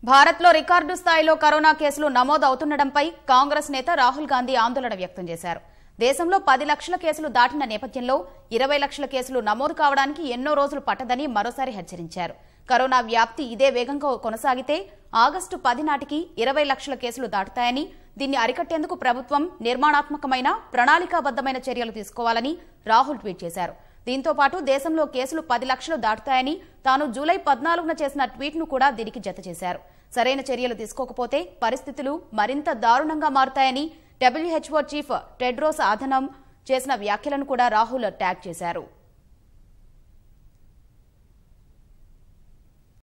భారత్లో రికార్డు స్థాయిలో కరోనా కేసులు నమోదు అవుతుండటంపై కాంగ్రెస్ నేత రాహుల్ గాంధీ ఆందోళన వ్యక్తం చేశారు దేశంలో పది లక్షల కేసులు దాటిన నేపథ్యంలో ఇరవై లక్షల కేసులు నమోదు కావడానికి ఎన్నో రోజులు పట్టదని మరోసారి హెచ్చరించారు కరోనా వ్యాప్తి ఇదే వేగంగా కొనసాగితే ఆగస్టు పది నాటికి ఇరవై లక్షల కేసులు దాటుతాయని దీన్ని అరికట్టేందుకు ప్రభుత్వం నిర్మాణాత్మకమైన ప్రణాళికాబద్దమైన చర్యలు తీసుకోవాలని రాహుల్ ట్వీట్ చేశారు దీంతో పాటు దేశంలో కేసులు పది లక్షలు దాటుతాయని తాను జూలై పద్నాలుగున చేసిన ట్వీట్ను కూడా దీనికి జత చేశారు సరైన చర్యలు తీసుకోకపోతే పరిస్థితులు మరింత దారుణంగా మారుతాయని డబ్ల్యూహెచ్ఓ చీఫ్ టెడ్రోస్ ఆధనం చేసిన వ్యాఖ్యలను కూడా రాహుల్ ట్యాగ్ చేశారు